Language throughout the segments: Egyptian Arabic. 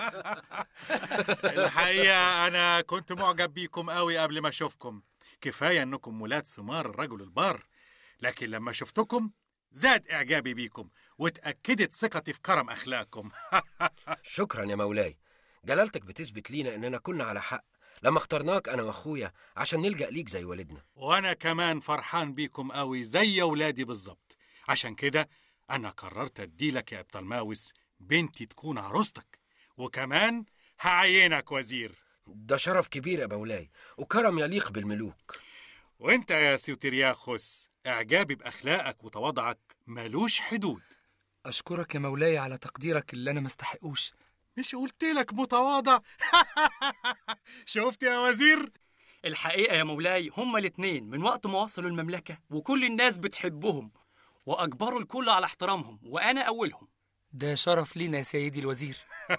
الحقيقة أنا كنت معجب بيكم قوي قبل ما أشوفكم كفاية إنكم ولاد ثمار الرجل البار لكن لما شفتكم زاد إعجابي بيكم واتأكدت ثقتي في كرم أخلاقكم شكرا يا مولاي جلالتك بتثبت لينا اننا كنا على حق لما اخترناك انا واخويا عشان نلجأ ليك زي والدنا وأنا كمان فرحان بيكم قوي زي أولادي بالظبط عشان كده أنا قررت أديلك يا إبطالماوس بنتي تكون عروستك وكمان هعينك وزير ده شرف كبير يا مولاي وكرم يليق بالملوك وانت يا سيوترياخوس اعجابي باخلاقك وتواضعك ملوش حدود أشكرك يا مولاي على تقديرك اللي أنا مستحقوش مش قلت لك متواضع شفت يا وزير الحقيقة يا مولاي هما الاتنين من وقت ما وصلوا المملكة وكل الناس بتحبهم وأجبروا الكل على احترامهم وأنا أولهم ده شرف لينا يا سيدي الوزير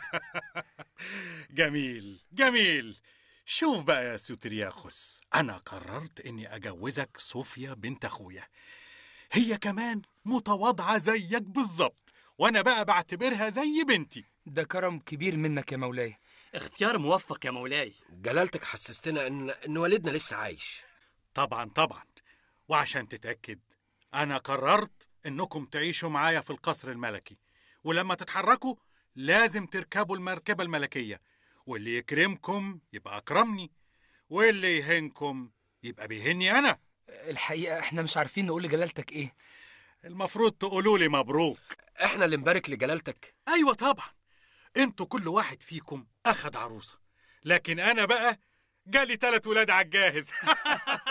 جميل جميل شوف بقى يا سيوترياخوس انا قررت اني اجوزك صوفيا بنت اخويا هي كمان متواضعه زيك بالظبط وانا بقى بعتبرها زي بنتي ده كرم كبير منك يا مولاي اختيار موفق يا مولاي جلالتك حسستنا ان ان والدنا لسه عايش طبعا طبعا وعشان تتأكد أنا قررت إنكم تعيشوا معايا في القصر الملكي ولما تتحركوا لازم تركبوا المركبة الملكية واللي يكرمكم يبقى أكرمني واللي يهنكم يبقى بيهني أنا الحقيقة احنا مش عارفين نقول لجلالتك ايه المفروض تقولوا لي مبروك احنا اللي نبارك لجلالتك أيوة طبعا انتوا كل واحد فيكم أخد عروسة لكن أنا بقى جالي تلات ولاد على الجاهز